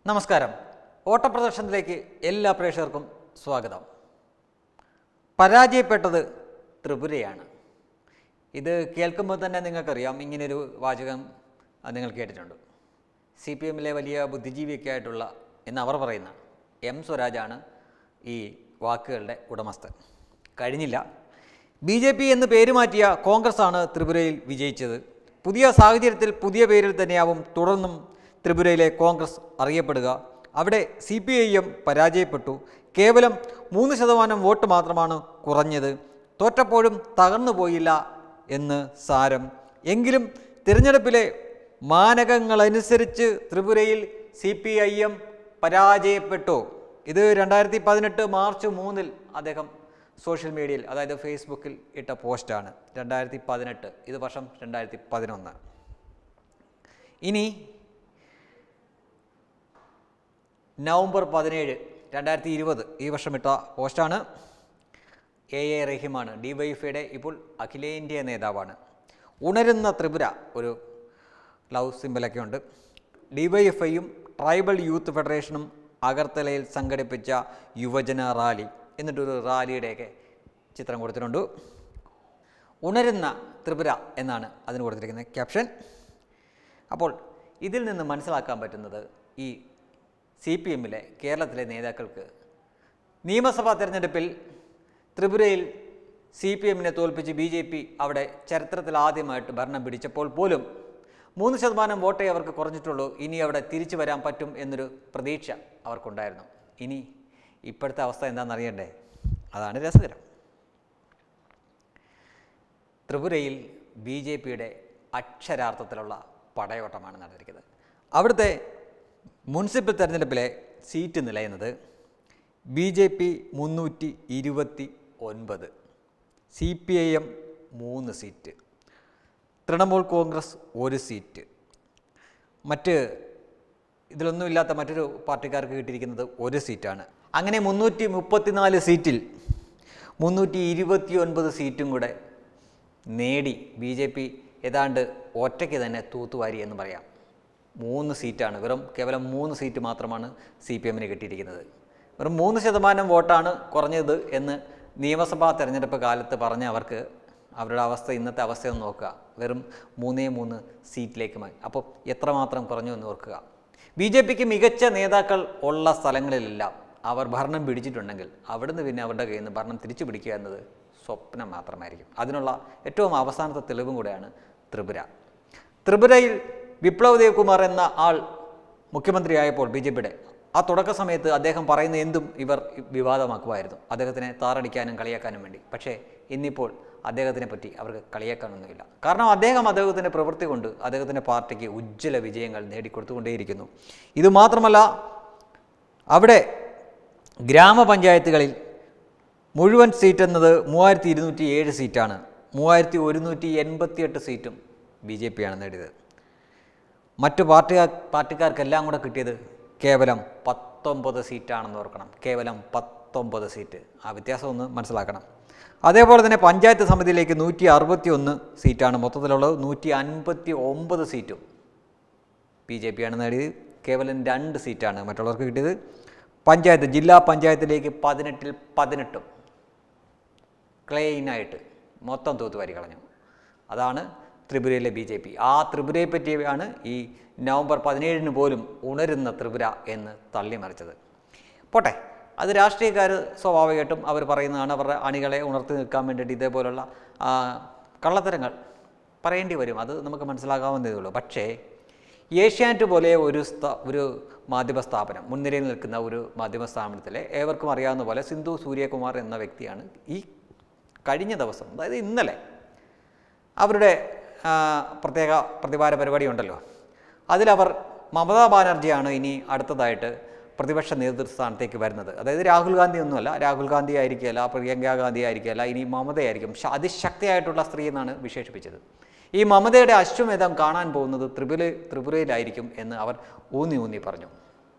നമസ്കാരം ഓട്ടപ്രദർശനത്തിലേക്ക് എല്ലാ പ്രേക്ഷകർക്കും സ്വാഗതം പരാജയപ്പെട്ടത് ത്രിപുരയാണ് ഇത് കേൾക്കുമ്പോൾ തന്നെ നിങ്ങൾക്കറിയാം ഇങ്ങനൊരു വാചകം ആ, നിങ്ങൾ കേട്ടിട്ടുണ്ട് സി പി എമ്മിലെ വലിയ ബുദ്ധിജീവിയൊക്കെ ആയിട്ടുള്ള എന്ന് അവർ പറയുന്ന എം സ്വരാജാണ് ഈ വാക്കുകളുടെ ഉടമസ്ഥൻ കഴിഞ്ഞില്ല ബി ജെ പി എന്ന് പേര് മാറ്റിയ കോൺഗ്രസ്സാണ് ത്രിപുരയിൽ വിജയിച്ചത് പുതിയ സാഹചര്യത്തിൽ പുതിയ പേരിൽ തന്നെയാവും തുടർന്നും ത്രിപുരയിലെ കോൺഗ്രസ് അറിയപ്പെടുക അവിടെ സി പി ഐ എം പരാജയപ്പെട്ടു കേവലം മൂന്ന് ശതമാനം വോട്ട് മാത്രമാണ് കുറഞ്ഞത് തോറ്റപ്പോഴും തകർന്നു പോയില്ല എന്ന് സാരം എങ്കിലും തിരഞ്ഞെടുപ്പിലെ മാനകങ്ങളനുസരിച്ച് ത്രിപുരയിൽ സി പി ഐ എം പരാജയപ്പെട്ടു ഇത് രണ്ടായിരത്തി പതിനെട്ട് മാർച്ച് മൂന്നിൽ അദ്ദേഹം സോഷ്യൽ മീഡിയയിൽ അതായത് ഫേസ്ബുക്കിൽ ഇട്ട പോസ്റ്റാണ് രണ്ടായിരത്തി പതിനെട്ട് ഇത് വർഷം രണ്ടായിരത്തി പതിനൊന്ന് ഇനി നവംബർ പതിനേഴ് രണ്ടായിരത്തി ഇരുപത് ഈ വർഷം ഇട്ട പോസ്റ്റാണ് എ എ റഹീമാണ് ഡി വൈ എഫയുടെ ഇപ്പോൾ അഖിലേന്ത്യാ നേതാവാണ് ഉണരുന്ന ത്രിപുര ഒരു ലവ് സിമ്പലൊക്കെ ഉണ്ട് ഡി വൈ എഫ് ഐയും ട്രൈബൽ യൂത്ത് ഫെഡറേഷനും അഗർത്തലയിൽ സംഘടിപ്പിച്ച യുവജന റാലി എന്നിട്ടൊരു റാലിയുടെയൊക്കെ ചിത്രം കൊടുത്തിട്ടുണ്ട് ഉണരുന്ന ത്രിപുര എന്നാണ് അതിന് കൊടുത്തിരിക്കുന്നത് ക്യാപ്ഷൻ അപ്പോൾ ഇതിൽ നിന്ന് മനസ്സിലാക്കാൻ പറ്റുന്നത് ഈ സി പി എമ്മിലെ കേരളത്തിലെ നേതാക്കൾക്ക് നിയമസഭാ തെരഞ്ഞെടുപ്പിൽ ത്രിപുരയിൽ സി പി എമ്മിനെ തോൽപ്പിച്ച് ബി ജെ പി അവിടെ ചരിത്രത്തിൽ ആദ്യമായിട്ട് ഭരണം പിടിച്ചപ്പോൾ പോലും മൂന്ന് ശതമാനം വോട്ടേ അവർക്ക് കുറഞ്ഞിട്ടുള്ളൂ ഇനി അവിടെ തിരിച്ചു വരാൻ പറ്റും എന്നൊരു പ്രതീക്ഷ അവർക്കുണ്ടായിരുന്നു ഇനി ഇപ്പോഴത്തെ അവസ്ഥ എന്താണെന്ന് അറിയണ്ടേ അതാണ് രസകരം ത്രിപുരയിൽ ബി ജെ പിയുടെ അക്ഷരാർത്ഥത്തിലുള്ള പടയോട്ടമാണ് നടന്നിരിക്കുന്നത് അവിടുത്തെ മുനിസിപ്പൽ തെരഞ്ഞെടുപ്പിലെ സീറ്റ് നിലയുന്നത് ബി ജെ പി മുന്നൂറ്റി ഇരുപത്തി ഒൻപത് സി പി ഐ എം മൂന്ന് സീറ്റ് തൃണമൂൽ കോൺഗ്രസ് ഒരു സീറ്റ് മറ്റ് ഇതിലൊന്നും ഇല്ലാത്ത മറ്റൊരു പാർട്ടിക്കാർക്ക് കിട്ടിയിരിക്കുന്നത് ഒരു സീറ്റാണ് അങ്ങനെ മുന്നൂറ്റി മുപ്പത്തിനാല് സീറ്റിൽ മുന്നൂറ്റി ഇരുപത്തി ഒൻപത് സീറ്റും കൂടെ നേടി ബി ജെ പി ഏതാണ്ട് ഒറ്റയ്ക്ക് തന്നെ തൂത്തുവാരി എന്ന് പറയാം മൂന്ന് സീറ്റാണ് വെറും കേവലം മൂന്ന് സീറ്റ് മാത്രമാണ് സി പി എമ്മിന് കിട്ടിയിരിക്കുന്നത് വെറും മൂന്ന് ശതമാനം വോട്ടാണ് കുറഞ്ഞത് എന്ന് നിയമസഭാ തെരഞ്ഞെടുപ്പ് കാലത്ത് പറഞ്ഞ അവർക്ക് അവരുടെ അവസ്ഥ ഇന്നത്തെ അവസ്ഥയൊന്ന് നോക്കുക വെറും മൂന്നേ മൂന്ന് സീറ്റിലേക്ക് മതി അപ്പോൾ എത്രമാത്രം കുറഞ്ഞു എന്ന് ഓർക്കുക ബി ജെ പിക്ക് മികച്ച നേതാക്കൾ ഉള്ള സ്ഥലങ്ങളിലെല്ലാം അവർ ഭരണം പിടിച്ചിട്ടുണ്ടെങ്കിൽ അവിടുന്ന് പിന്നെ അവരുടെ കയ്യിൽ നിന്ന് ഭരണം തിരിച്ചു പിടിക്കുക എന്നത് സ്വപ്നം മാത്രമായിരിക്കും അതിനുള്ള ഏറ്റവും അവസാനത്തെ തെളിവും കൂടെയാണ് ത്രിപുര ത്രിപുരയിൽ വിപ്ലവ് ദേവ് കുമാർ എന്ന ആൾ മുഖ്യമന്ത്രിയായപ്പോൾ ബി ജെ പിയുടെ ആ തുടക്ക സമയത്ത് അദ്ദേഹം പറയുന്ന എന്തും ഇവർ വിവാദമാക്കുമായിരുന്നു അദ്ദേഹത്തിനെ താറടിക്കാനും കളിയാക്കാനും വേണ്ടി പക്ഷേ ഇന്നിപ്പോൾ അദ്ദേഹത്തിനെ പറ്റി അവർക്ക് കളിയാക്കാനൊന്നുമില്ല കാരണം അദ്ദേഹം അദ്ദേഹത്തിൻ്റെ പ്രവൃത്തി കൊണ്ട് അദ്ദേഹത്തിൻ്റെ പാർട്ടിക്ക് ഉജ്ജ്വല വിജയങ്ങൾ നേടിക്കൊടുത്തുകൊണ്ടേയിരിക്കുന്നു ഇതുമാത്രമല്ല അവിടെ ഗ്രാമപഞ്ചായത്തുകളിൽ മുഴുവൻ സീറ്റ് എന്നത് മൂവായിരത്തി ഇരുന്നൂറ്റി ഏഴ് സീറ്റാണ് മൂവായിരത്തി ഒരുന്നൂറ്റി എൺപത്തിയെട്ട് സീറ്റും ബി ജെ പിയാണ് നേടിയത് മറ്റു പാർട്ടിക്കാർ പാർട്ടിക്കാർക്കെല്ലാം കൂടെ കിട്ടിയത് കേവലം പത്തൊമ്പത് സീറ്റാണെന്ന് ഓർക്കണം കേവലം പത്തൊമ്പത് സീറ്റ് ആ വ്യത്യാസം ഒന്ന് മനസ്സിലാക്കണം അതേപോലെ തന്നെ പഞ്ചായത്ത് സമിതിയിലേക്ക് നൂറ്റി അറുപത്തി ഒന്ന് സീറ്റാണ് മൊത്തത്തിലുള്ളത് നൂറ്റി അൻപത്തി ഒമ്പത് സീറ്റും ബി ജെ പിയാണ് നേടിയത് കേവലം രണ്ട് സീറ്റാണ് മറ്റുള്ളവർക്ക് കിട്ടിയത് പഞ്ചായത്ത് ജില്ലാ പഞ്ചായത്തിലേക്ക് പതിനെട്ടിൽ പതിനെട്ടും ക്ലെയിനായിട്ട് മൊത്തം തൂത്തുവാരി കളഞ്ഞു അതാണ് ത്രിപുരയിലെ ബി ജെ പി ആ ത്രിപുരയെ പറ്റിയാണ് ഈ നവംബർ പതിനേഴിന് പോലും ഉണരുന്ന ത്രിപുര എന്ന് തള്ളിമറിച്ചത് പോട്ടെ അത് രാഷ്ട്രീയക്കാർ സ്വാഭാവികമായിട്ടും അവർ പറയുന്നതാണ് അവരുടെ അണികളെ ഉണർത്തി നിൽക്കാൻ വേണ്ടിയിട്ട് ഇതേപോലുള്ള ആ, കള്ളത്തരങ്ങൾ പറയേണ്ടി വരും അത് നമുക്ക് മനസ്സിലാക്കാവുന്നതേ ഉള്ളൂ പക്ഷേ ഏഷ്യാനെറ്റ് പോലെ ഒരു സ്ഥാ ഒരു മാധ്യമ സ്ഥാപനം മുൻനിരയിൽ നിൽക്കുന്ന ഒരു മാധ്യമ സ്ഥാപനത്തിലെ ഏവർക്കും അറിയാവുന്ന പോലെ സിന്ധു സൂര്യകുമാർ എന്ന വ്യക്തിയാണ് ഈ കഴിഞ്ഞ ദിവസം അതായത് ഇന്നലെ അവരുടെ ആ, പ്രത്യേക പ്രതിവാര പരിപാടി ഉണ്ടല്ലോ അതിലവർ മമതാ ബാനർജിയാണ് ഇനി അടുത്തതായിട്ട് പ്രതിപക്ഷ നേതൃസ്ഥാനത്തേക്ക് വരുന്നത് അതായത് രാഹുൽ ഗാന്ധി ഒന്നുമല്ല രാഹുൽ ഗാന്ധി ആയിരിക്കുകയല്ല പ്രിയങ്ക ഗാന്ധി ആയിരിക്കുകയല്ല ഇനി മമതയായിരിക്കും ശ- അതിശക്തിയായിട്ടുള്ള സ്ത്രീ എന്നാണ് വിശേഷിപ്പിച്ചത് ഈ മമതയുടെ അശ്വമേധം കാണാൻ പോകുന്നത് ത്രിപുര ത്രിപുരയിലായിരിക്കും എന്ന് അവർ ഊന്നി ഊന്നി പറഞ്ഞു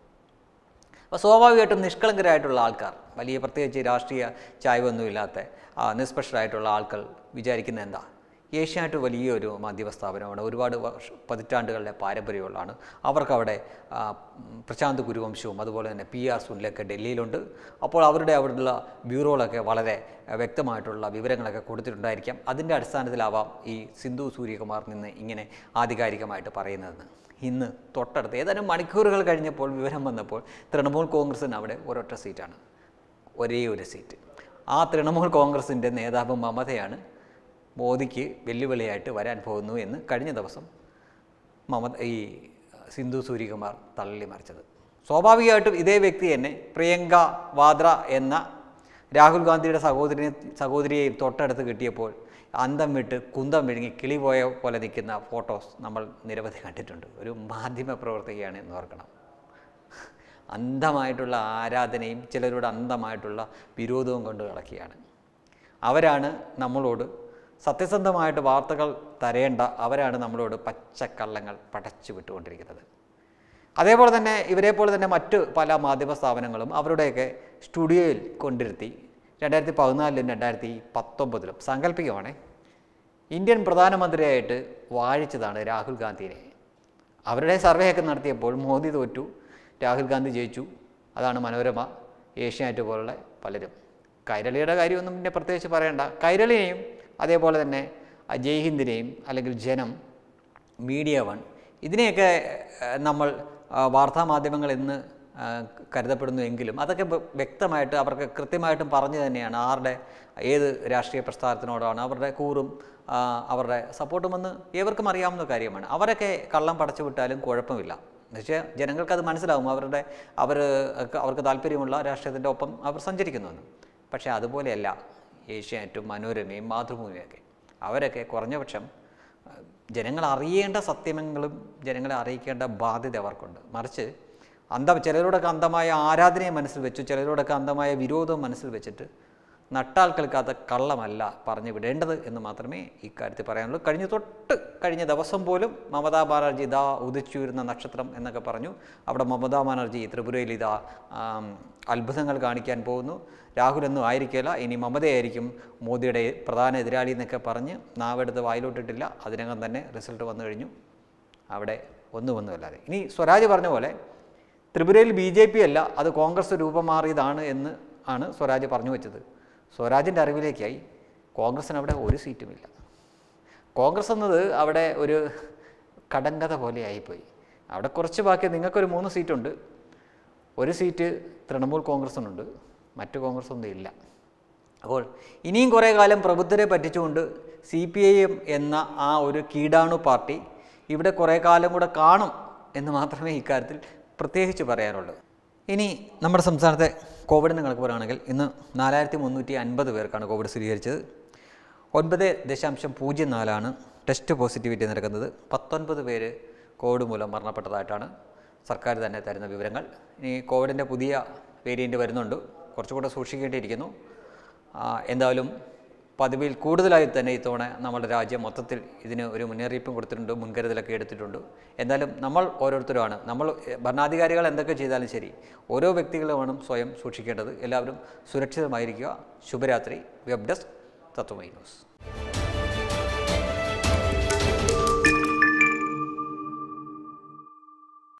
അപ്പോൾ സ്വാഭാവികമായിട്ടും നിഷ്കളങ്കരായിട്ടുള്ള ആൾക്കാർ വലിയ പ്രത്യേകിച്ച് രാഷ്ട്രീയ ചായ്വൊന്നുമില്ലാത്ത ആ, നിഷ്പക്ഷരായിട്ടുള്ള ആൾക്കാർ വിചാരിക്കുന്ന എന്താ ഏഷ്യാനെറ്റ് വലിയൊരു മാധ്യമ സ്ഥാപനമാണ് ഒരുപാട് വർഷ പതിറ്റാണ്ടുകളുടെ പാരമ്പര്യമുള്ളതാണ് അവർക്കവിടെ ആ, ഉം, പ്രശാന്ത് കുരുവംശവും അതുപോലെ തന്നെ പി ആർ സുനിലൊക്കെ ഡൽഹിയിലുണ്ട് അപ്പോൾ അവരുടെ അവിടെയുള്ള ബ്യൂറോകളൊക്കെ വളരെ ആ, വ്യക്തമായിട്ടുള്ള വിവരങ്ങളൊക്കെ കൊടുത്തിട്ടുണ്ടായിരിക്കാം അതിൻ്റെ അടിസ്ഥാനത്തിലാവാം ഈ സിന്ധു സൂര്യകുമാർ നിന്ന് ഇങ്ങനെ ആധികാരികമായിട്ട് പറയുന്നതെന്ന് ഇന്ന് തൊട്ടടുത്ത് ഏതാനും മണിക്കൂറുകൾ കഴിഞ്ഞപ്പോൾ വിവരം വന്നപ്പോൾ തൃണമൂൽ കോൺഗ്രസിന് അവിടെ ഒരൊറ്റ സീറ്റാണ് ഒരേ ഒരു സീറ്റ് ആ തൃണമൂൽ കോൺഗ്രസിൻ്റെ നേതാവ് മമതയാണ് മോദിക്ക് വെല്ലുവിളിയായിട്ട് വരാൻ പോകുന്നു എന്ന് കഴിഞ്ഞ ദിവസം മമത ഈ സിന്ധു സൂര്യകുമാർ തള്ളി മറിച്ചത് സ്വാഭാവികമായിട്ടും ഇതേ വ്യക്തി തന്നെ പ്രിയങ്ക വാദ്ര എന്ന രാഹുൽ ഗാന്ധിയുടെ സഹോദരിനെ സഹോദരിയെയും തൊട്ടടുത്ത് കിട്ടിയപ്പോൾ അന്തം വിട്ട് കുന്തം വിഴുങ്ങി കിളി പോയ പോലെ നിൽക്കുന്ന ഫോട്ടോസ് നമ്മൾ നിരവധി കണ്ടിട്ടുണ്ട് ഒരു മാധ്യമ പ്രവർത്തകയാണ് എന്ന് ഓർക്കണം അന്ധമായിട്ടുള്ള ആരാധനയും ചിലരുടെ അന്ധമായിട്ടുള്ള വിരോധവും കൊണ്ട് കിടക്കുകയാണ് അവരാണ് നമ്മളോട് സത്യസന്ധമായിട്ട് വാർത്തകൾ തരേണ്ട അവരാണ് നമ്മളോട് പച്ചക്കള്ളങ്ങൾ പടച്ചു വിട്ടുകൊണ്ടിരിക്കുന്നത് അതേപോലെ തന്നെ ഇവരെ പോലെ തന്നെ മറ്റ് പല മാധ്യമ സ്ഥാപനങ്ങളും അവരുടെയൊക്കെ സ്റ്റുഡിയോയിൽ കൊണ്ടിരുത്തി രണ്ടായിരത്തി പതിനാലിലും രണ്ടായിരത്തി പത്തൊമ്പതിലും സാങ്കല്പികമാണേ ഇന്ത്യൻ പ്രധാനമന്ത്രിയായിട്ട് വാഴിച്ചതാണ് രാഹുൽ ഗാന്ധിയെ അവരുടെ സർവേ ഒക്കെ നടത്തിയപ്പോൾ മോദി തോറ്റു രാഹുൽ ഗാന്ധി ജയിച്ചു അതാണ് മനോരമ ഏഷ്യാനെറ്റ് പോലുള്ള പലരും കൈരളിയുടെ കാര്യമൊന്നും പിന്നെ പ്രത്യേകിച്ച് പറയണ്ട കൈരളിനെയും അതേപോലെ തന്നെ ആ ജയ്ഹിന്ദിനെയും അല്ലെങ്കിൽ ജനം മീഡിയ വൺ ഇതിനെയൊക്കെ ഏഹ്, നമ്മൾ ആ, വാർത്താമാധ്യമങ്ങൾ എന്ന് ആ, കരുതപ്പെടുന്നു എങ്കിലും അതൊക്കെ വ്യ- വ്യക്തമായിട്ട് അവർക്ക് കൃത്യമായിട്ടും പറഞ്ഞു തന്നെയാണ് ആരുടെ ഏത് രാഷ്ട്രീയ പ്രസ്ഥാനത്തിനോടാണ് അവരുടെ കൂറും ആ, അവരുടെ സപ്പോർട്ടുമെന്ന് ഏവർക്കും അറിയാവുന്ന കാര്യമാണ് അവരൊക്കെ കള്ളം പടച്ചു വിട്ടാലും കുഴപ്പമില്ല എന്നുവെച്ചാൽ ജനങ്ങൾക്കത് മനസ്സിലാവും അവരുടെ അവർ അവർക്ക് താല്പര്യമുള്ള രാഷ്ട്രീയത്തിൻ്റെ ഒപ്പം അവർ സഞ്ചരിക്കുന്നുവെന്ന് പക്ഷേ അതുപോലെയല്ല ഏഷ്യാനെറ്റും മനോരമയും മാതൃഭൂമിയൊക്കെ അവരൊക്കെ കുറഞ്ഞപക്ഷം അഹ് ജനങ്ങൾ അറിയേണ്ട സത്യങ്ങളും ജനങ്ങളെ അറിയിക്കേണ്ട ബാധ്യത അവർക്കുണ്ട് മറിച്ച് അന്ധ ചിലരോടൊക്കെ അന്ധമായ ആരാധനയെ മനസ്സിൽ വെച്ചു ചിലരോടൊക്കെ അന്ധമായ വിരോധവും മനസ്സിൽ വെച്ചിട്ട് നട്ടാൽ കേൾക്കാത്ത കള്ളമല്ല പറഞ്ഞു വിടേണ്ടത് എന്ന് മാത്രമേ ഇക്കാര്യത്തിൽ പറയാനുള്ളൂ കഴിഞ്ഞ തൊട്ട് കഴിഞ്ഞ ദിവസം പോലും മമതാ ബാനർജി ഇതാ ഉദിച്ചുയരുന്ന നക്ഷത്രം എന്നൊക്കെ പറഞ്ഞു അവിടെ മമതാ ബാനർജി ത്രിപുരയിൽ ഇതാ ആം, അത്ഭുതങ്ങൾ കാണിക്കാൻ പോകുന്നു രാഹുലൊന്നും ആയിരിക്കില്ല ഇനി മമതയായിരിക്കും മോദിയുടെ പ്രധാന എതിരാളി എന്നൊക്കെ പറഞ്ഞ് നാവെടുത്ത് വായിലോട്ടിട്ടില്ല അതിനകം തന്നെ റിസൾട്ട് വന്നു കഴിഞ്ഞു അവിടെ ഒന്നും ഒന്നുമല്ലാതെ ഇനി സ്വരാജ് പറഞ്ഞ പോലെ ത്രിപുരയിൽ ബി ജെ പി അല്ല അത് കോൺഗ്രസ് രൂപം മാറിയതാണ് എന്ന് ആണ് സ്വരാജ് പറഞ്ഞു വെച്ചത് സ്വരാജിൻ്റെ അറിവിലേക്കായി കോൺഗ്രസിന് അവിടെ ഒരു സീറ്റുമില്ല കോൺഗ്രസ് എന്നത് അവിടെ ഒരു കടങ്കഥ പോലെ ആയിപ്പോയി അവിടെ കുറച്ച് ബാക്കി നിങ്ങൾക്കൊരു മൂന്ന് സീറ്റുണ്ട് ഒരു സീറ്റ് തൃണമൂൽ കോൺഗ്രസിനുണ്ട് മറ്റ് കോൺഗ്രസ് ഒന്നും ഇല്ല അപ്പോൾ ഇനിയും കുറേ കാലം പ്രബുദ്ധരെ പറ്റിച്ചുകൊണ്ട് സി പി ഐ എം എന്ന ആ ഒരു കീടാണു പാർട്ടി ഇവിടെ കുറേ കാലം കൂടെ കാണും എന്ന് മാത്രമേ ഇക്കാര്യത്തിൽ പ്രത്യേകിച്ച് പറയാനുള്ളൂ ഇനി നമ്മുടെ സംസ്ഥാനത്തെ കോവിഡിന് കണക്ക് പറയുകയാണെങ്കിൽ ഇന്ന് നാലായിരത്തി മുന്നൂറ്റി അൻപത് പേർക്കാണ് കോവിഡ് സ്ഥിരീകരിച്ചത് ഒൻപത് ദശാംശം പൂജ്യം നാലാണ് ടെസ്റ്റ് പോസിറ്റിവിറ്റി നിരക്കുന്നത് പത്തൊൻപത് പേര് കോവിഡ് മൂലം മരണപ്പെട്ടതായിട്ടാണ് സർക്കാർ തന്നെ തരുന്ന വിവരങ്ങൾ ഇനി കോവിഡിൻ്റെ പുതിയ വേരിയൻ്റ് വരുന്നുണ്ട് കുറച്ചുകൂടെ സൂക്ഷിക്കേണ്ടിയിരിക്കുന്നു ആ, എന്തായാലും പതിവിൽ കൂടുതലായി തന്നെ ഇത്തവണ നമ്മുടെ രാജ്യം മൊത്തത്തിൽ ഇതിന് ഒരു മുന്നറിയിപ്പും കൊടുത്തിട്ടുണ്ട് മുൻകരുതലൊക്കെ എടുത്തിട്ടുണ്ട് എന്തായാലും നമ്മൾ ഓരോരുത്തരുമാണ് നമ്മൾ എ, ഭരണാധികാരികൾ എന്തൊക്കെ ചെയ്താലും ശരി ഓരോ വ്യക്തികളുമാണ് സ്വയം സൂക്ഷിക്കേണ്ടത് എല്ലാവരും സുരക്ഷിതമായിരിക്കുക ശുഭരാത്രി വെബ് ഡെസ്ക് തത്വമൈ ന്യൂസ്